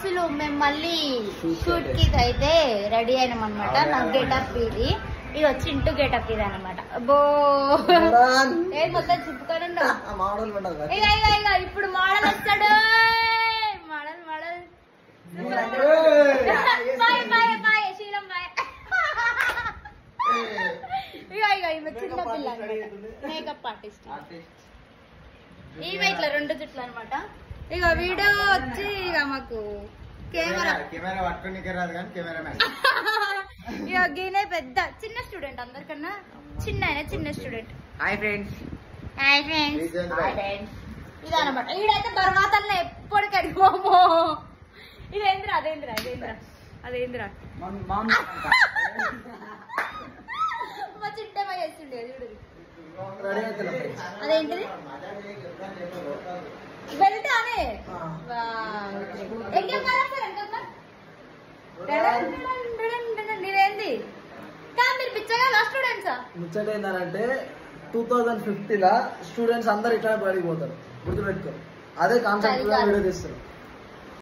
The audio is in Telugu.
అసలు మేము మళ్ళీ షూట్ కి అయితే రెడీ అయినాం అనమాట నా గెటప్ ఇది ఇది వచ్చి ఇంటూ గెటప్ ఇది అనమాట బో ఏ మొత్తం చెప్పుకొని ఉండవు మామూలు ఉండదు కదా. ఇక ఇక ఇక ఇప్పుడు మోడల్ వస్తాడు model model boy boy boy శీలం బాయ్ ఇక ఇక ఈమె చిన్న పిల్ల మేకప్ ఆర్టిస్ట్ ఈమె ఇట్లా రెండు జుట్లు అనమాట ఇక వీడియో వచ్చి ఇక మాకు కెమెరా కెమెరా పట్టుకుని రాదు కానీ కెమెరా మ్యాన్ ఇక గీనే పెద్ద చిన్న స్టూడెంట్ అందరికన్నా చిన్న ఆయన చిన్న student hi friends hi friends Legend boy. ఇదనమాట ఈడైతే తర్వాత ఎప్పటికడి పోమో ఇదేంద్రా అదేంద్రా అదేంద్రా అదేంద్రా మా చిట్టమ్మ చేస్తుండే చూడు రెడీ అవుతున్నా ఫ్రెండ్స్ అదేంటిది బెల్ట్ అనే ఎంకేం కదా సార్ ఎంకేం నీవేంది కా మీరు పిచ్చగా లా స్టూడెంట్సా ముచ్చట ఏంటంటే టూ థౌజండ్ ఫిఫ్టీలా స్టూడెంట్స్ అందరు ఇట్లా పడిపోతారు గుర్తుపెట్టుకో అదే కాన్సెప్ట్ చలికాలం. వీడియో తీస్తారు